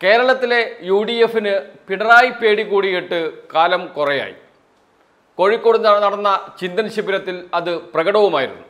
കേരളത്തിലെ U D എഫിന് പിണറായി പേടി കൂടിയിട്ട് കാലം കുറയായി കോഴിക്കോട് ന- നടന്ന ചിന്തൻ ശിബിരത്തിൽ അത് പ്രകടവുമായിരുന്നു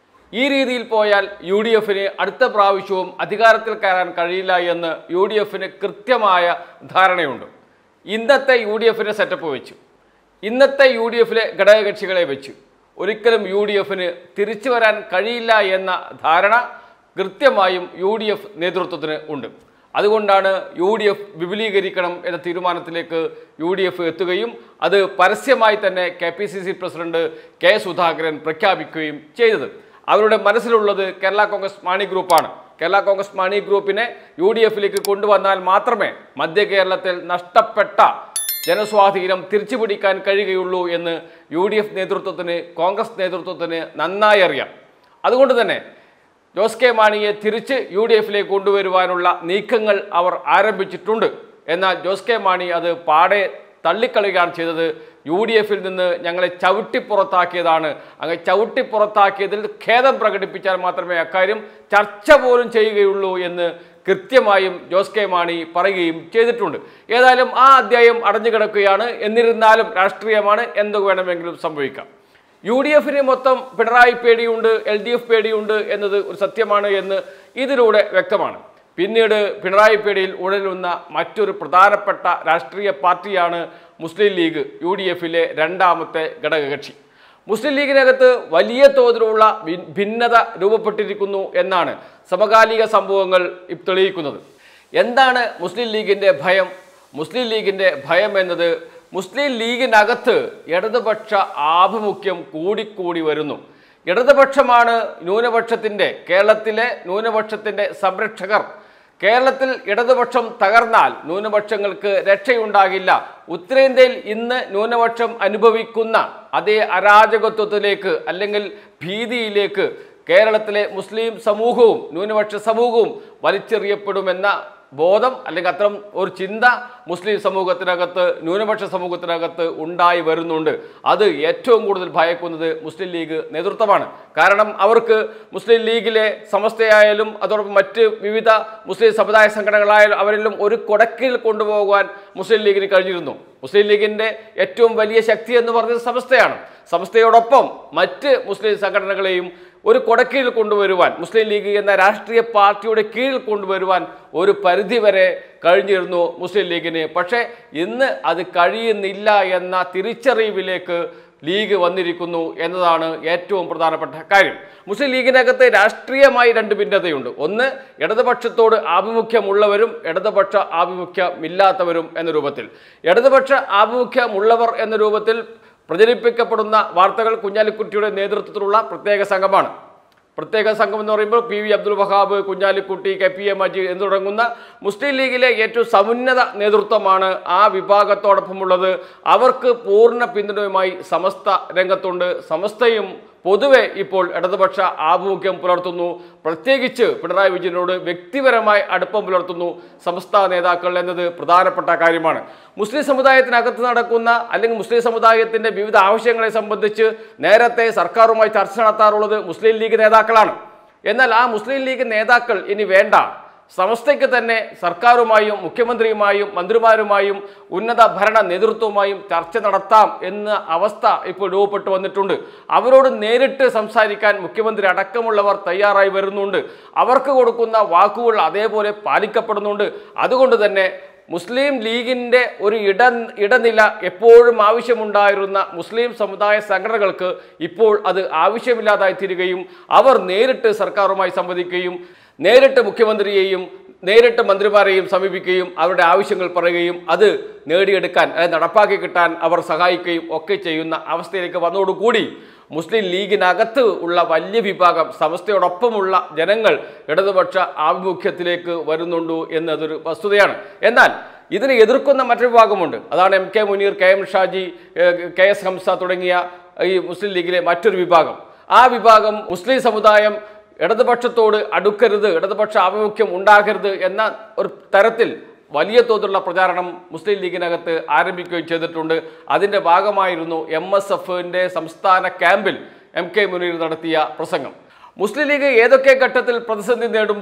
ഈ രീതിയിൽ പോയാൽ യു ഡി എഫിന് അടുത്ത പ്രാവശ്യവും അധികാരത്തിൽ കയറാൻ കഴിയില്ല എന്ന് യു ഡി എഫിന് കൃത്യമായ ധാരണയുണ്ട് ഇന്നത്തെ യു ഡി എഫിൻ്റെ സെറ്റപ്പ് വെച്ചു ഇന്നത്തെ യു ഡി എഫിലെ ഘടകകക്ഷികളെ വെച്ച് ഒരിക്കലും യു ഡി എഫിന് തിരിച്ചു വരാൻ കഴിയില്ല എന്ന ധാരണ കൃത്യമായും യു ഡി എഫ് നേതൃത്വത്തിന് ഉണ്ട് അതുകൊണ്ടാണ് യു ഡി എഫ് വിപുലീകരിക്കണം എന്ന തീരുമാനത്തിലേക്ക് യു ഡി എഫ് എത്തുകയും അത് പരസ്യമായി തന്നെ K P C C president K Sudhakaran പ്രഖ്യാപിക്കുകയും ചെയ്തത് അവരുടെ മനസ്സിലുള്ളത് കേരള കോൺഗ്രസ് മാണി ഗ്രൂപ്പാണ് കേരള കോൺഗ്രസ് മാണി ഗ്രൂപ്പിനെ യു ഡി എഫിലേക്ക് കൊണ്ടുവന്നാൽ മാത്രമേ മധ്യ കേരളത്തിൽ നഷ്ടപ്പെട്ട ജനസ്വാധീനം തിരിച്ചുപിടിക്കാൻ കഴിയുകയുള്ളൂ എന്ന് യു ഡി എഫ് നേതൃത്വത്തിന് കോൺഗ്രസ് നേതൃത്വത്തിന് നന്നായി അറിയാം അതുകൊണ്ട് തന്നെ ജോസ് കെ മാണിയെ തിരിച്ച് യു ഡി എഫിലേക്ക് കൊണ്ടുവരുവാനുള്ള നീക്കങ്ങൾ അവർ ആരംഭിച്ചിട്ടുണ്ട് എന്നാൽ ജോസ് കെ മാണി അത് പാടെ തള്ളിക്കളയുകയാണ് ചെയ്തത് യു ഡി എഫിൽ നിന്ന് ഞങ്ങളെ ചവിട്ടി പുറത്താക്കിയതാണ് അങ്ങനെ ചവിട്ടി പുറത്താക്കിയതിൽ ഖേദം പ്രകടിപ്പിച്ചാൽ മാത്രമേ അക്കാര്യം ചർച്ച പോലും ചെയ്യുകയുള്ളൂ എന്ന് കൃത്യമായും ജോസ് കെ മാണി പറയുകയും ചെയ്തിട്ടുണ്ട് ഏതായാലും ആ അധ്യായം അടഞ്ഞു കിടക്കുകയാണ് എന്നിരുന്നാലും രാഷ്ട്രീയമാണ് എന്ത് വേണമെങ്കിലും സംഭവിക്കാം യു ഡി എഫിന് മൊത്തം പിണറായി പേടിയുണ്ട് എൽ ഡി എഫ് പേടിയുണ്ട് എന്നത് ഒരു സത്യമാണ് എന്ന് ഇതിലൂടെ വ്യക്തമാണ് പിന്നീട് പിണറായി പേടിയിൽ ഉഴലുന്ന മറ്റൊരു പ്രധാനപ്പെട്ട രാഷ്ട്രീയ പാർട്ടിയാണ് മുസ്ലിം ലീഗ് യു ഡി എഫിലെ രണ്ടാമത്തെ ഘടകകക്ഷി മുസ്ലിം ലീഗിനകത്ത് വലിയ തോതിലുള്ള വി- ഭിന്നത രൂപപ്പെട്ടിരിക്കുന്നു എന്നാണ് സമകാലിക സംഭവങ്ങൾ ഇപ് തെളിയിക്കുന്നത് എന്താണ് മുസ്ലിം ലീഗിൻ്റെ ഭയം മുസ്ലിം ലീഗിൻ്റെ ഭയം എന്നത് മുസ്ലിം ലീഗിനകത്ത് ഇടതുപക്ഷ ആഭിമുഖ്യം കൂടിക്കൂടി വരുന്നു ഇടതുപക്ഷമാണ് ന്യൂനപക്ഷത്തിൻ്റെ കേരളത്തിലെ ന്യൂനപക്ഷത്തിൻ്റെ സംരക്ഷകർ കേരളത്തിൽ ഇടതുപക്ഷം തകർന്നാൽ ന്യൂനപക്ഷങ്ങൾക്ക് രക്ഷയുണ്ടാകില്ല ഉത്തരേന്ത്യയിൽ ഇന്ന് ന്യൂനപക്ഷം അനുഭവിക്കുന്ന അതേ അരാജകത്വത്തിലേക്ക് അല്ലെങ്കിൽ ഭീതിയിലേക്ക് കേരളത്തിലെ മുസ്ലിം സമൂഹവും ന്യൂനപക്ഷ സമൂഹവും വലിച്ചെറിയപ്പെടുമെന്ന ബോധം അല്ലെങ്കിൽ അത്തരം ഒരു ചിന്ത മുസ്ലിം സമൂഹത്തിനകത്ത് ന്യൂനപക്ഷ സമൂഹത്തിനകത്ത് ഉണ്ടായി വരുന്നുണ്ട് അത് ഏറ്റവും കൂടുതൽ ഭയക്കുന്നത് മുസ്ലിം ലീഗ് നേതൃത്വമാണ് കാരണം അവർക്ക് മുസ്ലിം ലീഗിലെ സമസ്തയായാലും അതോടൊപ്പം മറ്റ് വിവിധ മുസ്ലിം സമുദായ സംഘടനകളായാലും അവരെല്ലാം ഒരു കൊടക്കിൽ കൊണ്ടുപോകാൻ മുസ്ലിം ലീഗിന് കഴിഞ്ഞിരുന്നു മുസ്ലിം ലീഗിൻ്റെ ഏറ്റവും വലിയ ശക്തി എന്ന് പറഞ്ഞത് സമസ്തയാണ് സമസ്തയോടൊപ്പം മറ്റ് മുസ്ലിം സംഘടനകളെയും ഒരു കൊടക്കീഴിൽ കൊണ്ടുവരുവാൻ മുസ്ലിം ലീഗ് എന്ന രാഷ്ട്രീയ പാർട്ടിയുടെ കീഴിൽ കൊണ്ടുവരുവാൻ ഒരു പരിധിവരെ കഴിഞ്ഞിരുന്നു മുസ്ലിം ലീഗിന് പക്ഷേ ഇന്ന് അത് കഴിയുന്നില്ല എന്ന തിരിച്ചറിവിലേക്ക് ലീഗ് വന്നിരിക്കുന്നു എന്നതാണ് ഏറ്റവും പ്രധാനപ്പെട്ട കാര്യം മുസ്ലിം ലീഗിനകത്ത് രാഷ്ട്രീയമായി രണ്ട് ഭിന്നതയുണ്ട് ഒന്ന് ഇടതുപക്ഷത്തോട് ആഭിമുഖ്യമുള്ളവരും ഇടതുപക്ഷ ആഭിമുഖ്യമില്ലാത്തവരും എന്ന രൂപത്തിൽ ഇടതുപക്ഷ ആഭിമുഖ്യമുള്ളവർ എന്ന രൂപത്തിൽ പ്രചരിപ്പിക്കപ്പെടുന്ന വാർത്തകൾ കുഞ്ഞാലിക്കുട്ടിയുടെ നേതൃത്വത്തിലുള്ള പ്രത്യേക സംഘമാണ് പ്രത്യേക സംഘം എന്ന് പറയുമ്പോൾ P V Abdul Wahab Kunhalikutty K P A Majeed എന്ന് തുടങ്ങുന്ന മുസ്ലിം ലീഗിലെ ഏറ്റവും സമുന്നത നേതൃത്വമാണ് ആ വിഭാഗത്തോടൊപ്പമുള്ളത് അവർക്ക് പൂർണ്ണ പിന്തുണയുമായി സമസ്ത രംഗത്തുണ്ട് സമസ്തയും പൊതുവെ ഇപ്പോൾ ഇടതുപക്ഷ ആഭിമുഖ്യം പുലർത്തുന്നു പ്രത്യേകിച്ച് പിണറായി വിജയനോട് വ്യക്തിപരമായി അടുപ്പം പുലർത്തുന്നു സംസ്ഥാന നേതാക്കൾ എന്നത് പ്രധാനപ്പെട്ട കാര്യമാണ് മുസ്ലിം സമുദായത്തിനകത്ത് നടക്കുന്ന അല്ലെങ്കിൽ മുസ്ലിം സമുദായത്തിന്റെ വിവിധ ആവശ്യങ്ങളെ സംബന്ധിച്ച് നേരത്തെ സർക്കാരുമായി ചർച്ച നടത്താറുള്ളത് മുസ്ലിം ലീഗ് നേതാക്കളാണ് എന്നാൽ ആ മുസ്ലിം ലീഗ് നേതാക്കൾ ഇനി വേണ്ട സമസ്തയ്ക്ക് തന്നെ സർക്കാരുമായും മുഖ്യമന്ത്രിയുമായും മന്ത്രിമാരുമായും ഉന്നത ഭരണ നേതൃത്വവുമായും ചർച്ച നടത്താം എന്ന അവസ്ഥ ഇപ്പോൾ രൂപപ്പെട്ടു വന്നിട്ടുണ്ട് അവരോട് നേരിട്ട് സംസാരിക്കാൻ മുഖ്യമന്ത്രി അടക്കമുള്ളവർ തയ്യാറായി വരുന്നുണ്ട് അവർക്ക് കൊടുക്കുന്ന വാക്കുകൾ അതേപോലെ പാലിക്കപ്പെടുന്നുണ്ട് അതുകൊണ്ട് തന്നെ മുസ്ലിം ലീഗിൻ്റെ ഒരു ഇട ഇടനില എപ്പോഴും ആവശ്യമുണ്ടായിരുന്ന മുസ്ലിം സമുദായ സംഘടനകൾക്ക് ഇപ്പോൾ അത് ആവശ്യമില്ലാതായി തീരുകയും അവർ നേരിട്ട് സർക്കാരുമായി സംവദിക്കുകയും നേരിട്ട് മുഖ്യമന്ത്രിയെയും നേരിട്ട് മന്ത്രിമാരെയും സമീപിക്കുകയും അവരുടെ ആവശ്യങ്ങൾ പറയുകയും അത് നേടിയെടുക്കാൻ അതായത് നടപ്പാക്കി കിട്ടാൻ അവർ സഹായിക്കുകയും ഒക്കെ ചെയ്യുന്ന അവസ്ഥയിലേക്ക് വന്നതോടുകൂടി മുസ്ലിം ലീഗിനകത്ത് ഉള്ള വലിയ വിഭാഗം സമസ്തയോടൊപ്പമുള്ള ജനങ്ങൾ ഇടതുപക്ഷ ആഭിമുഖ്യത്തിലേക്ക് വരുന്നുണ്ട് എന്നതൊരു വസ്തുതയാണ് എന്നാൽ ഇതിനെ എതിർക്കുന്ന മറ്റൊരു വിഭാഗമുണ്ട് അതാണ് M K Muneer K M Shaji ഏഹ്, കെ എസ് ഹംസ തുടങ്ങിയ ഈ മുസ്ലിം ലീഗിലെ മറ്റൊരു വിഭാഗം ആ വിഭാഗം മുസ്ലിം സമുദായം ഇടതുപക്ഷത്തോട് അടുക്കരുത് ഇടതുപക്ഷ ആഭിമുഖ്യം ഉണ്ടാകരുത് എന്ന ഒരു തരത്തിൽ വലിയ തോതിലുള്ള പ്രചാരണം മുസ്ലിം ലീഗിനകത്ത് ആരംഭിക്കുകയും ചെയ്തിട്ടുണ്ട് അതിൻ്റെ ഭാഗമായിരുന്നു എം എസ് എഫിൻ്റെ സംസ്ഥാന ക്യാമ്പിൽ എം കെ മുനീർ നടത്തിയ പ്രസംഗം മുസ്ലിം ലീഗ് ഏതൊക്കെ ഘട്ടത്തിൽ പ്രതിസന്ധി നേടുമ്പോഴും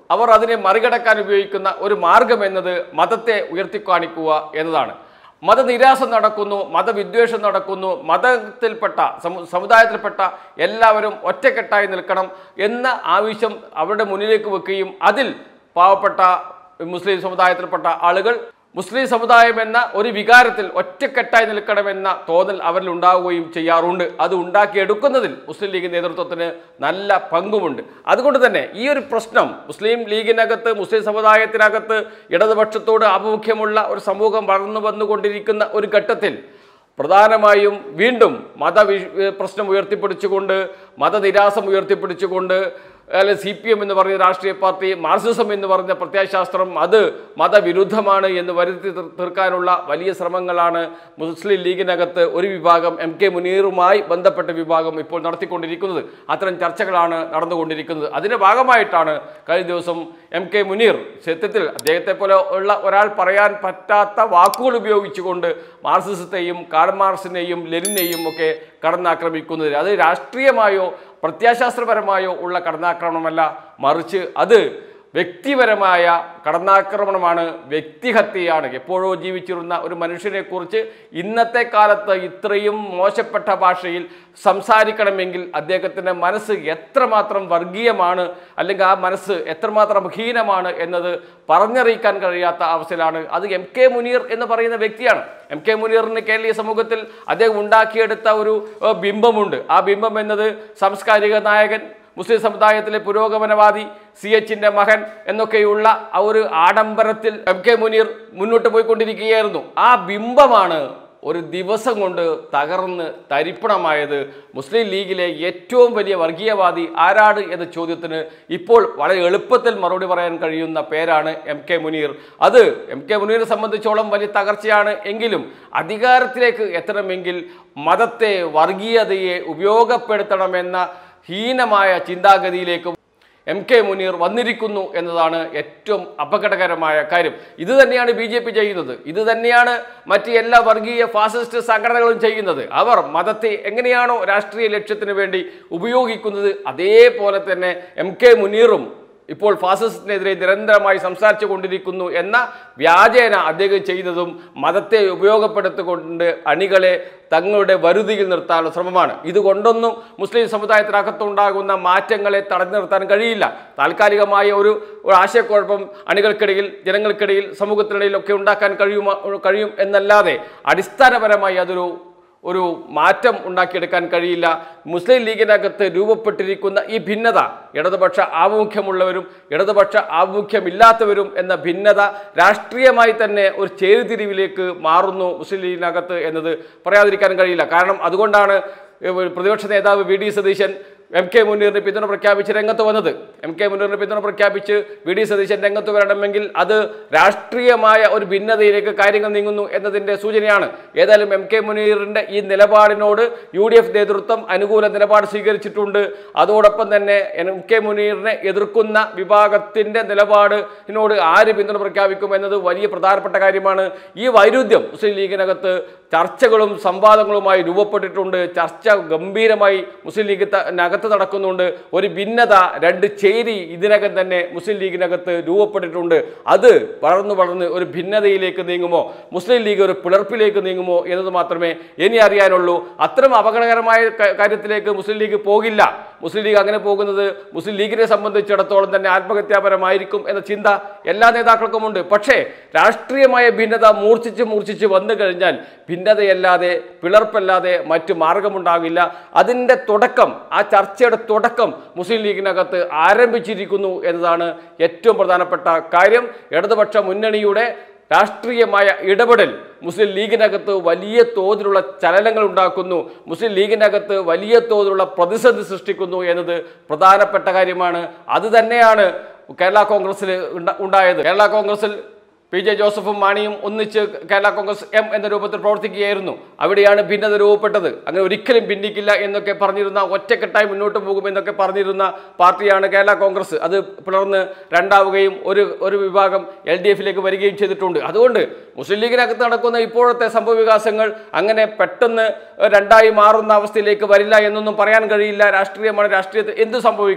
അവർ അതിനെ മറികടക്കാൻ ഉപയോഗിക്കുന്ന ഒരു മാർഗം എന്നത് മതത്തെ ഉയർത്തിക്കാണിക്കുക എന്നതാണ് മതനിരാശ നടക്കുന്നു മതവിദ്വേഷം നടക്കുന്നു മതത്തിൽപ്പെട്ട സമു സമുദായത്തിൽപ്പെട്ട എല്ലാവരും ഒറ്റക്കെട്ടായി നിൽക്കണം എന്ന ആവശ്യം അവരുടെ മുന്നിലേക്ക് വെക്കുകയും അതിൽ പാവപ്പെട്ട മുസ്ലിം സമുദായത്തിൽപ്പെട്ട ആളുകൾ മുസ്ലിം സമുദായം എന്ന ഒരു വികാരത്തിൽ ഒറ്റക്കെട്ടായി നിൽക്കണമെന്ന തോന്നൽ അവരിൽ ഉണ്ടാവുകയും ചെയ്യാറുണ്ട് അത് ഉണ്ടാക്കിയെടുക്കുന്നതിൽ മുസ്ലിം ലീഗ് നേതൃത്വത്തിന് നല്ല പങ്കുമുണ്ട് അതുകൊണ്ട് തന്നെ ഈ ഒരു പ്രശ്നം മുസ്ലിം ലീഗിനകത്ത് മുസ്ലിം സമുദായത്തിനകത്ത് ഇടതുപക്ഷത്തോട് ആഭിമുഖ്യമുള്ള ഒരു സമൂഹം വളർന്നു വന്നുകൊണ്ടിരിക്കുന്ന ഒരു ഘട്ടത്തിൽ പ്രധാനമായും വീണ്ടും മത പ്രശ്നം ഉയർത്തിപ്പിടിച്ചുകൊണ്ട് മതനിരാസം ഉയർത്തിപ്പിടിച്ചുകൊണ്ട് അല്ലെങ്കിൽ സി പി എം എന്ന് പറയുന്ന രാഷ്ട്രീയ പാർട്ടി മാർക്സിസം എന്ന് പറഞ്ഞ പ്രത്യയശാസ്ത്രം അത് മതവിരുദ്ധമാണ് എന്ന് വരുത്തി തീർ- തീർക്കാനുള്ള വലിയ ശ്രമങ്ങളാണ് മുസ്ലിം ലീഗിനകത്ത് ഒരു വിഭാഗം എം കെ മുനീറുമായി ബന്ധപ്പെട്ട വിഭാഗം ഇപ്പോൾ നടത്തിക്കൊണ്ടിരിക്കുന്നത് അത്തരം ചർച്ചകളാണ് നടന്നുകൊണ്ടിരിക്കുന്നത് അതിൻ്റെ ഭാഗമായിട്ടാണ് കഴിഞ്ഞ ദിവസം എം കെ മുനീർ സത്യത്തിൽ അദ്ദേഹത്തെ പോലെ ഉള്ള ഒരാൾ പറയാൻ പറ്റാത്ത വാക്കുകൾ ഉപയോഗിച്ചുകൊണ്ട് മാർക്സിസത്തെയും കാൾ മാർക്സിനെയും ലെനിനെയും ഒക്കെ കടന്നാക്രമിക്കുന്നത് അത് രാഷ്ട്രീയമായോ പ്രത്യാശാസ്ത്രപരമായോ ഉള്ള കടന്നാക്രമണമല്ല മറിച്ച് അത് വ്യക്തിപരമായ കടന്നാക്രമണമാണ് വ്യക്തിഹത്യയാണ് എപ്പോഴോ ജീവിച്ചിരുന്ന ഒരു മനുഷ്യനെക്കുറിച്ച് ഇന്നത്തെ കാലത്ത് ഇത്രയും മോശപ്പെട്ട ഭാഷയിൽ സംസാരിക്കണമെങ്കിൽ അദ്ദേഹത്തിൻ്റെ മനസ്സ് എത്രമാത്രം വർഗീയമാണ് അല്ലെങ്കിൽ ആ മനസ്സ് എത്രമാത്രം ഹീനമാണ് എന്നത് പറഞ്ഞറിയിക്കാൻ കഴിയാത്ത അവസ്ഥയിലാണ് അത് എം കെ മുനീർ എന്ന് പറയുന്ന വ്യക്തിയാണ് എം കെ മുനീറിന് കേരളീയ സമൂഹത്തിൽ അദ്ദേഹം ഉണ്ടാക്കിയെടുത്ത ഒരു ഏഹ്, ബിംബമുണ്ട് ആ ബിംബം എന്നത് സാംസ്കാരിക നായകൻ മുസ്ലിം സമുദായത്തിലെ പുരോഗമനവാദി സി എച്ചിന്റെ മകൻ എന്നൊക്കെയുള്ള ആ ഒരു ആഡംബരത്തിൽ എം കെ മുനീർ മുന്നോട്ട് പോയിക്കൊണ്ടിരിക്കുകയായിരുന്നു ആ ബിംബമാണ് ഒരു ദിവസം കൊണ്ട് തകർന്ന് തരിപ്പണമായത് മുസ്ലിം ലീഗിലെ ഏറ്റവും വലിയ വർഗീയവാദി ആരാണ് എന്ന ചോദ്യത്തിന് ഇപ്പോൾ വളരെ എളുപ്പത്തിൽ മറുപടി പറയാൻ കഴിയുന്ന പേരാണ് എം കെ മുനീർ അത് എം കെ മുനീറിനെ സംബന്ധിച്ചോളം വലിയ തകർച്ചയാണ് എങ്കിലും അധികാരത്തിലേക്ക് എത്തണമെങ്കിൽ മതത്തെ വർഗീയതയെ ഉപയോഗപ്പെടുത്തണമെന്ന ഹീനമായ ചിന്താഗതിയിലേക്ക് എം കെ മുനീർ വന്നിരിക്കുന്നു എന്നതാണ് ഏറ്റവും അപകടകരമായ കാര്യം ഇത് തന്നെയാണ് ബി ജെ പി ചെയ്യുന്നത് ഇത് തന്നെയാണ് മറ്റ് എല്ലാ വർഗീയ ഫാസിസ്റ്റ് സംഘടനകളും ചെയ്യുന്നത് അവർ മതത്തെ എങ്ങനെയാണോ രാഷ്ട്രീയ ലക്ഷ്യത്തിന് വേണ്ടി ഉപയോഗിക്കുന്നത് അതേപോലെ തന്നെ എം കെ മുനീറും ഇപ്പോൾ ഫാസിസത്തിനെതിരെ നിരന്തരമായി സംസാരിച്ചു കൊണ്ടിരിക്കുന്നു എന്ന വ്യാജേന അദ്ദേഹം ചെയ്യുന്നതും മതത്തെ ഉപയോഗപ്പെടുത്തിക്കൊണ്ട് അണികളെ തങ്ങളുടെ വരുതിയിൽ നിർത്താനുള്ള ശ്രമമാണ് ഇതുകൊണ്ടൊന്നും മുസ്ലിം സമുദായത്തിനകത്തുണ്ടാകുന്ന മാറ്റങ്ങളെ തടഞ്ഞു നിർത്താൻ കഴിയില്ല താൽക്കാലികമായ ഒരു ഒരു ആശയക്കുഴപ്പം അണികൾക്കിടയിൽ ജനങ്ങൾക്കിടയിൽ സമൂഹത്തിനിടയിൽ ഒക്കെ ഉണ്ടാക്കാൻ കഴിയുമോ കഴിയും എന്നല്ലാതെ അടിസ്ഥാനപരമായി അതൊരു ഒരു മാറ്റം ഉണ്ടാക്കിയെടുക്കാൻ കഴിയില്ല മുസ്ലിം ലീഗിനകത്ത് രൂപപ്പെട്ടിരിക്കുന്ന ഈ ഭിന്നത ഇടതുപക്ഷ ആഭിമുഖ്യമുള്ളവരും ഇടതുപക്ഷ ആഭിമുഖ്യമില്ലാത്തവരും എന്ന ഭിന്നത രാഷ്ട്രീയമായി തന്നെ ഒരു ചേരിതിരിവിലേക്ക് മാറുന്നു മുസ്ലിം ലീഗിനകത്ത് എന്നത് പറയാതിരിക്കാൻ കഴിയില്ല കാരണം അതുകൊണ്ടാണ് ഏഹ്, പ്രതിപക്ഷ നേതാവ് V D Satheesan M K മുനീറിന് പിന്തുണ പ്രഖ്യാപിച്ച് രംഗത്ത് വന്നത് എം കെ മുനീറിന് പിന്തുണ പ്രഖ്യാപിച്ച് വി ഡി സതീശൻ രംഗത്ത് വരണമെങ്കിൽ അത് രാഷ്ട്രീയമായ ഒരു ഭിന്നതയിലേക്ക് കാര്യങ്ങൾ നീങ്ങുന്നു എന്നതിൻ്റെ സൂചനയാണ് ഏതായാലും എം കെ മുനീറിൻ്റെ ഈ നിലപാടിനോട് യു ഡി എഫ് നേതൃത്വം അനുകൂല നിലപാട് സ്വീകരിച്ചിട്ടുണ്ട് അതോടൊപ്പം തന്നെ എം കെ മുനീറിനെ എതിർക്കുന്ന വിഭാഗത്തിൻ്റെ നിലപാടിനോട് ആര് പിന്തുണ പ്രഖ്യാപിക്കും എന്നത് വലിയ പ്രധാനപ്പെട്ട കാര്യമാണ് ഈ വൈരുദ്ധ്യം മുസ്ലിം ലീഗിനകത്ത് ചർച്ചകളും സംവാദങ്ങളുമായി രൂപപ്പെട്ടിട്ടുണ്ട് ചർച്ച ഗംഭീരമായി മുസ്ലിം ലീഗ് ത- നകത്ത് നടക്കുന്നുണ്ട് ഒരു ഭിന്നത രണ്ട് ചേരി ഇതിനകം തന്നെ മുസ്ലിം ലീഗിനകത്ത് രൂപപ്പെട്ടിട്ടുണ്ട് അത് വളർന്നു വളർന്ന് ഒരു ഭിന്നതയിലേക്ക് നീങ്ങുമോ മുസ്ലിം ലീഗ് ഒരു പിളർപ്പിലേക്ക് നീങ്ങുമോ എന്നത് മാത്രമേ ഇനി അറിയാനുള്ളൂ അത്തരം അപകടകരമായ ക- കാര്യത്തിലേക്ക് മുസ്ലിം ലീഗ് പോകില്ല മുസ്ലിം ലീഗ് അങ്ങനെ പോകുന്നത് മുസ്ലിം ലീഗിനെ സംബന്ധിച്ചിടത്തോളം തന്നെ ആത്മഹത്യാപരമായിരിക്കും എന്ന ചിന്ത എല്ലാ നേതാക്കൾക്കുമുണ്ട് പക്ഷേ രാഷ്ട്രീയമായ ഭിന്നത മൂർച്ഛിച്ച് മൂർച്ഛിച്ച് വന്നു കഴിഞ്ഞാൽ ഭിന്നതയല്ലാതെ പിളർപ്പല്ലാതെ മറ്റു മാർഗമുണ്ടാകില്ല അതിൻ്റെ തുടക്കം ആ ചർച്ചയുടെ തുടക്കം മുസ്ലിം ലീഗിനകത്ത് ആരംഭിച്ചിരിക്കുന്നു എന്നതാണ് ഏറ്റവും പ്രധാനപ്പെട്ട കാര്യം ഇടതുപക്ഷ മുന്നണിയുടെ രാഷ്ട്രീയമായ ഇടപെടൽ മുസ്ലിം ലീഗിനകത്ത് വലിയ തോതിലുള്ള ചലനങ്ങൾ ഉണ്ടാക്കുന്നു മുസ്ലിം ലീഗിനകത്ത് വലിയ തോതിലുള്ള പ്രതിസന്ധി സൃഷ്ടിക്കുന്നു എന്നത് പ്രധാനപ്പെട്ട കാര്യമാണ് അത് തന്നെയാണ് കേരള കോൺഗ്രസ്സിൽ ഉണ്ട- ഉണ്ടായത് കേരള കോൺഗ്രസ്സിൽ പി ജെ ജോസഫും മാണിയും ഒന്നിച്ച് കേരള കോൺഗ്രസ് എം എന്ന രൂപത്തിൽ പ്രവർത്തിക്കുകയായിരുന്നു അവിടെയാണ് ഭിന്നത രൂപപ്പെട്ടത് അങ്ങനെ ഒരിക്കലും ഭിന്നിക്കില്ല എന്നൊക്കെ പറഞ്ഞിരുന്ന ഒറ്റക്കെട്ടായി മുന്നോട്ട് പോകുമെന്നൊക്കെ പറഞ്ഞിരുന്ന പാർട്ടിയാണ് കേരള കോൺഗ്രസ് അത് പിളർന്ന് രണ്ടാവുകയും ഒരു ഒരു വിഭാഗം എൽ ഡി എഫിലേക്ക് വരികയും ചെയ്തിട്ടുണ്ട് അതുകൊണ്ട് മുസ്ലിം ലീഗിനകത്ത് നടക്കുന്ന ഇപ്പോഴത്തെ സംഭവ വികാസങ്ങൾ അങ്ങനെ പെട്ടെന്ന് രണ്ടായി മാറുന്ന അവസ്ഥയിലേക്ക് വരില്ല എന്നൊന്നും പറയാൻ കഴിയില്ല രാഷ്ട്രീയമാണ് രാഷ്ട്രീയത്തിൽ എന്ത് സംഭവിക്കാം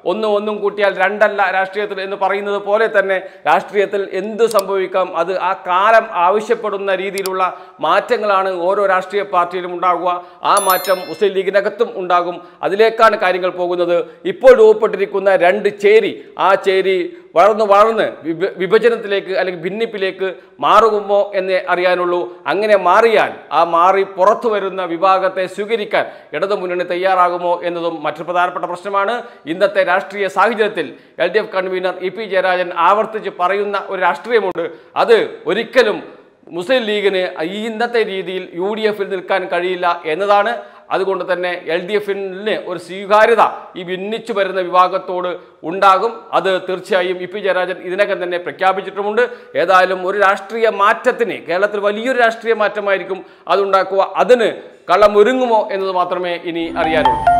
ഒന്നും ഒന്നും കൂട്ടിയാൽ രണ്ടല്ല രാഷ്ട്രീയത്തിൽ എന്ന് പറയുന്നത് പോലെ തന്നെ രാഷ്ട്രീയത്തിൽ എന്ത് സംഭവിക്കാം അത് ആ കാലം ആവശ്യപ്പെടുന്ന രീതിയിലുള്ള മാറ്റങ്ങളാണ് ഓരോ രാഷ്ട്രീയ പാർട്ടിയിലും ഉണ്ടാകുക ആ മാറ്റം മുസ്ലിം ലീഗിനകത്തും ഉണ്ടാകും അതിലേക്കാണ് കാര്യങ്ങൾ പോകുന്നത് ഇപ്പോൾ രൂപപ്പെട്ടിരിക്കുന്ന രണ്ട് ചേരി ആ ചേരി വളർന്ന് വളർന്ന് വിഭ വിഭജനത്തിലേക്ക് അല്ലെങ്കിൽ ഭിന്നിപ്പിലേക്ക് മാറുമോ എന്നേ അറിയാനുള്ളൂ അങ്ങനെ മാറിയാൽ ആ മാറി പുറത്തു വരുന്ന വിഭാഗത്തെ സ്വീകരിക്കാൻ ഇടതു മുന്നണി തയ്യാറാകുമോ എന്നതും മറ്റൊരു പ്രധാനപ്പെട്ട പ്രശ്നമാണ് ഇന്നത്തെ രാഷ്ട്രീയ സാഹചര്യത്തിൽ L D F convener E P Jayarajan ആവർത്തിച്ച് പറയുന്ന ഒരു രാഷ്ട്രീയമുണ്ട് അത് ഒരിക്കലും മുസ്ലിം ലീഗിന് ഈ ഇന്നത്തെ രീതിയിൽ യു ഡി എഫിൽ നിൽക്കാൻ കഴിയില്ല എന്നതാണ് അതുകൊണ്ട് തന്നെ എൽ ഡി എഫിന് ഒരു സ്വീകാര്യത ഈ ഭിന്നിച്ചു വരുന്ന വിഭാഗത്തോട് ഉണ്ടാകും അത് തീർച്ചയായും ഇ പി ജയരാജൻ ഇതിനകം തന്നെ പ്രഖ്യാപിച്ചിട്ടുമുണ്ട് ഏതായാലും ഒരു രാഷ്ട്രീയ മാറ്റത്തിന് കേരളത്തിൽ വലിയൊരു രാഷ്ട്രീയ മാറ്റമായിരിക്കും അതുണ്ടാക്കുക അതിന് കളമൊരുങ്ങുമോ എന്നത് മാത്രമേ ഇനി അറിയാനുള്ളൂ